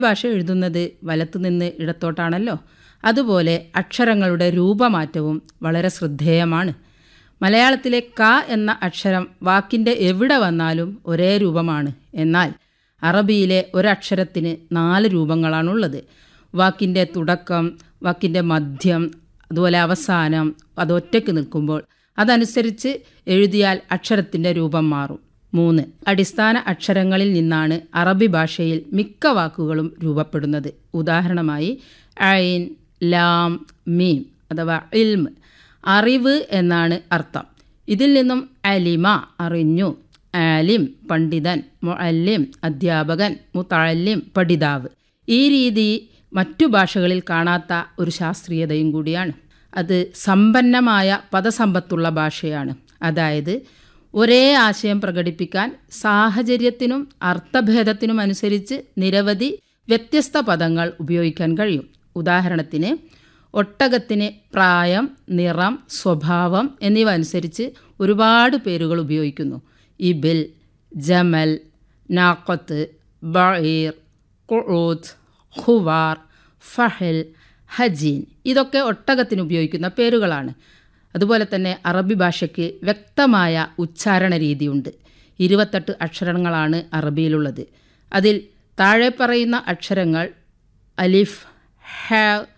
ഭാഷ എഴുതുന്നത് വലത്തുനിന്ന് ഇടത്തോട്ടാണല്ലോ അതുപോലെ അക്ഷരങ്ങളുടെ രൂപമാറ്റവും വളരെ ശ്രദ്ധേയമാണ് മലയാളത്തിലെ ക എന്ന അക്ഷരം വാക്കിൻ്റെ എവിടെ വന്നാലും ഒരേ രൂപമാണ് എന്നാൽ അറബിയിലെ ഒരക്ഷരത്തിന് നാല് രൂപങ്ങളാണുള്ളത് വാക്കിൻ്റെ തുടക്കം വാക്കിൻ്റെ മധ്യം അതുപോലെ അവസാനം അത് ഒറ്റയ്ക്ക് നിൽക്കുമ്പോൾ അതനുസരിച്ച് എഴുതിയാൽ അക്ഷരത്തിൻ്റെ രൂപം മാറും മൂന്ന് അടിസ്ഥാന അക്ഷരങ്ങളിൽ നിന്നാണ് അറബി ഭാഷയിൽ മിക്ക വാക്കുകളും രൂപപ്പെടുന്നത് ഉദാഹരണമായി ഐൻ ലാം മീം അഥവാ ഇൽമ് അറിവ് എന്നാണ് അർത്ഥം ഇതിൽ നിന്നും അലിമ അറിഞ്ഞു ആലിം പണ്ഡിതൻ മുഅല്ലിം അധ്യാപകൻ മുത്തല്ലിം പഠിതാവ് ഈ രീതി മറ്റു ഭാഷകളിൽ കാണാത്ത ഒരു ശാസ്ത്രീയതയും കൂടിയാണ് അത് സമ്പന്നമായ പദസമ്പത്തുള്ള ഭാഷയാണ് അതായത് ഒരേ ആശയം പ്രകടിപ്പിക്കാൻ സാഹചര്യത്തിനും അർത്ഥഭേദത്തിനും അനുസരിച്ച് നിരവധി വ്യത്യസ്ത പദങ്ങൾ ഉപയോഗിക്കാൻ കഴിയും ഉദാഹരണത്തിന് ഒട്ടകത്തിന് പ്രായം നിറം സ്വഭാവം എന്നിവ അനുസരിച്ച് ഒരുപാട് പേരുകൾ ഉപയോഗിക്കുന്നു ഇബിൽ ജമൽ നാക്കത്ത് ബീർ ഖുഊത്ത് ഖുവാർ ഫഹൽ ഹജീൻ ഇതൊക്കെ ഒട്ടകത്തിന് ഉപയോഗിക്കുന്ന പേരുകളാണ് അതുപോലെ തന്നെ അറബി ഭാഷയ്ക്ക് വ്യക്തമായ ഉച്ചാരണ രീതിയുണ്ട് ഇരുപത്തെട്ട് അക്ഷരങ്ങളാണ് അറബിയിലുള്ളത് അതിൽ താഴെ പറയുന്ന അക്ഷരങ്ങൾ അലിഫ് ഹ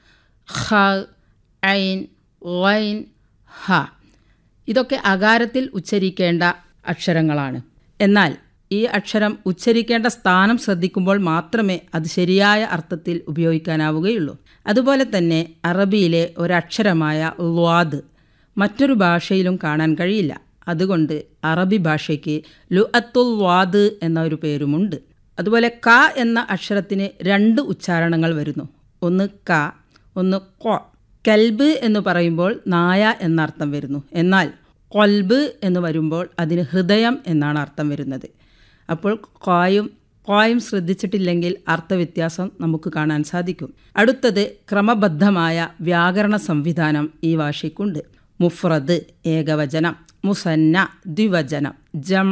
ഖ ഐൻ വൈൻ ഹ ഇതൊക്കെ അകാരത്തിൽ ഉച്ചരിക്കേണ്ട അക്ഷരങ്ങളാണ് എന്നാൽ ഈ അക്ഷരം ഉച്ചരിക്കേണ്ട സ്ഥാനം ശ്രദ്ധിക്കുമ്പോൾ മാത്രമേ അത് ശരിയായ അർത്ഥത്തിൽ ഉപയോഗിക്കാനാവുകയുള്ളൂ അതുപോലെ തന്നെ അറബിയിലെ ഒരക്ഷരമായ ൽവാദ് മറ്റൊരു ഭാഷയിലും കാണാൻ കഴിയില്ല അതുകൊണ്ട് അറബി ഭാഷയ്ക്ക് ലു അത്തുൽ വാദ് എന്ന ഒരു പേരുമുണ്ട് അതുപോലെ ക എന്ന അക്ഷരത്തിന് രണ്ട് ഉച്ചാരണങ്ങൾ വരുന്നു ഒന്ന് ക ഒന്ന് കൊ കൽബ് എന്ന് പറയുമ്പോൾ നായ എന്നർത്ഥം വരുന്നു എന്നാൽ കൊൽബ് എന്ന് വരുമ്പോൾ അതിന് ഹൃദയം എന്നാണ് അർത്ഥം വരുന്നത് അപ്പോൾ കോയും കോയും ശ്രദ്ധിച്ചിട്ടില്ലെങ്കിൽ അർത്ഥവ്യത്യാസം നമുക്ക് കാണാൻ സാധിക്കും അടുത്തത് ക്രമബദ്ധമായ വ്യാകരണ സംവിധാനം ഈ ഭാഷയ്ക്കുണ്ട് മുഫ്രദ് ഏകവചനം മുസന്ന ദ്വിവചനം ജം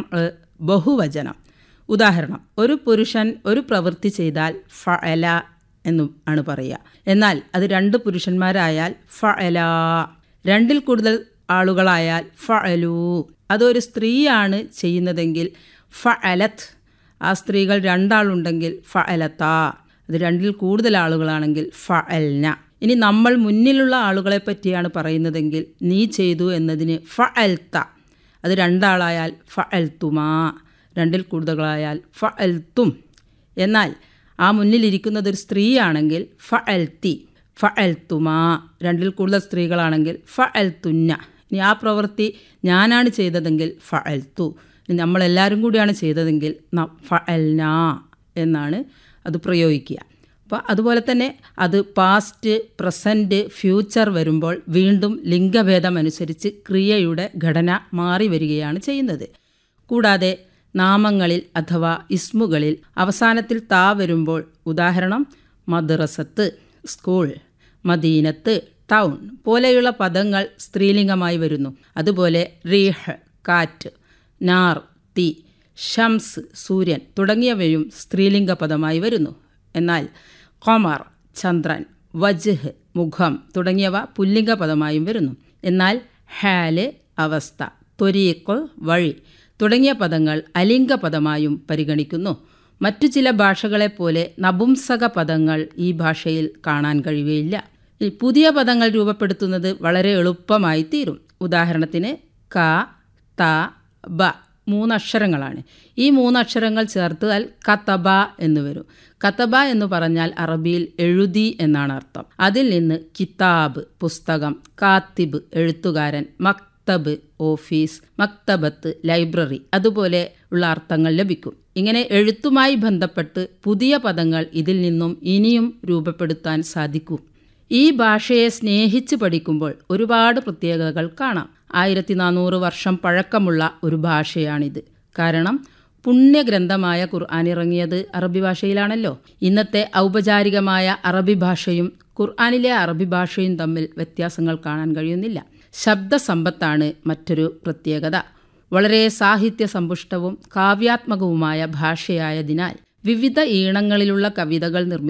ബഹുവചനം ഉദാഹരണം ഒരു പുരുഷൻ ഒരു പ്രവൃത്തി ചെയ്താൽ ഫഅല എന്നും ആണ് പറയുക എന്നാൽ അത് രണ്ട് പുരുഷന്മാരായാൽ ഫഅല രണ്ടിൽ കൂടുതൽ ആളുകളായാൽ ഫഅലു അതൊരു സ്ത്രീയാണ് ചെയ്യുന്നതെങ്കിൽ ഫഅലത്ത് ആ സ്ത്രീകൾ രണ്ടാളുണ്ടെങ്കിൽ ഫഅലത്ത അത് രണ്ടിൽ കൂടുതൽ ആളുകളാണെങ്കിൽ ഫഅൽന ഇനി നമ്മൾ മുന്നിലുള്ള ആളുകളെ പറ്റിയാണ് പറയുന്നതെങ്കിൽ നീ ചെയ്തു എന്നതിന് ഫഅൽത്ത അത് രണ്ടാളായാൽ ഫഅൽത്തുമാ രണ്ടിൽ കൂടുതലായാൽ ഫഅൽത്തും എന്നാൽ ആ മുന്നിലിരിക്കുന്നത് ഒരു സ്ത്രീയാണെങ്കിൽ ഫഅൽത്തി ഫഅൽത്തുമാ രണ്ടിൽ കൂടുതൽ സ്ത്രീകളാണെങ്കിൽ ഫഅൽത്തുന്ന ഇനി ആ പ്രവൃത്തി ഞാനാണ് ചെയ്തതെങ്കിൽ ഫഅൽത്തു ഇനി നമ്മളെല്ലാവരും കൂടിയാണ് ചെയ്തതെങ്കിൽ ഫഅൽന എന്നാണ് അത് പ്രയോഗിക്കുക അപ്പോൾ അതുപോലെ തന്നെ അത് പാസ്റ്റ് പ്രസൻറ്റ് ഫ്യൂച്ചർ വരുമ്പോൾ വീണ്ടും ലിംഗഭേദം അനുസരിച്ച് ക്രിയയുടെ ഘടന മാറി വരികയാണ് ചെയ്യുന്നത് കൂടാതെ നാമങ്ങളിൽ അഥവാ ഇസ്മുകളിൽ അവസാനത്തിൽ താ വരുമ്പോൾ ഉദാഹരണം മദ്രസത്ത് സ്കൂൾ മദീനത്ത് ടൗൺ പോലെയുള്ള പദങ്ങൾ സ്ത്രീലിംഗമായി വരുന്നു അതുപോലെ റീഹ് കാറ്റ് നാർ തീ ഷംസ് സൂര്യൻ തുടങ്ങിയവയും സ്ത്രീലിംഗ പദമായി വരുന്നു എന്നാൽ കൊമർ ചന്ദ്രൻ വജ്ഹ് മുഖം തുടങ്ങിയവ പുല്ലിംഗ പദമായും വരുന്നു എന്നാൽ ഹാല് അവസ്ഥ ത്വരീക്ക് വഴി തുടങ്ങിയ പദങ്ങൾ അലിംഗ പദമായും പരിഗണിക്കുന്നു മറ്റു ചില ഭാഷകളെപ്പോലെ നപുംസക പദങ്ങൾ ഈ ഭാഷയിൽ കാണാൻ കഴിയുകയില്ല ഈ പുതിയ പദങ്ങൾ രൂപപ്പെടുത്തുന്നത് വളരെ എളുപ്പമായി തീരും ഉദാഹരണത്തിന് ക ത ബ മൂന്നക്ഷരങ്ങളാണ് ഈ മൂന്നക്ഷരങ്ങൾ ചേർത്താൽ കത്തബ എന്ന് വരും കത്തബ എന്ന് പറഞ്ഞാൽ അറബിയിൽ എഴുതി എന്നാണ് അർത്ഥം അതിൽ നിന്ന് കിതാബ് പുസ്തകം കാത്തിബ് എഴുത്തുകാരൻ മക്തബ് ഓഫീസ് മക്തബത്ത് ലൈബ്രറി അതുപോലെ ഉള്ള അർത്ഥങ്ങൾ ലഭിക്കും ഇങ്ങനെ എഴുത്തുമായി ബന്ധപ്പെട്ട് പുതിയ പദങ്ങൾ ഇതിൽ നിന്നും ഇനിയും രൂപപ്പെടുത്താൻ സാധിക്കും ഈ ഭാഷയെ സ്നേഹിച്ച് പഠിക്കുമ്പോൾ ഒരുപാട് പ്രത്യേകതകൾ കാണാം ആയിരത്തി നാനൂറ് വർഷം പഴക്കമുള്ള ഒരു ഭാഷയാണിത് കാരണം പുണ്യഗ്രന്ഥമായ ഖുർആൻ ഇറങ്ങിയത് അറബി ഭാഷയിലാണല്ലോ ഇന്നത്തെ ഔപചാരികമായ അറബി ഭാഷയും ഖുർആാനിലെ അറബി ഭാഷയും തമ്മിൽ വ്യത്യാസങ്ങൾ കാണാൻ കഴിയുന്നില്ല ശബ്ദസമ്പത്താണ് മറ്റൊരു പ്രത്യേകത വളരെ സാഹിത്യ സമ്പുഷ്ടവും കാവ്യാത്മകവുമായ ഭാഷയായതിനാൽ വിവിധ ഈണങ്ങളിലുള്ള കവിതകൾ നിർമ്മിച്ചു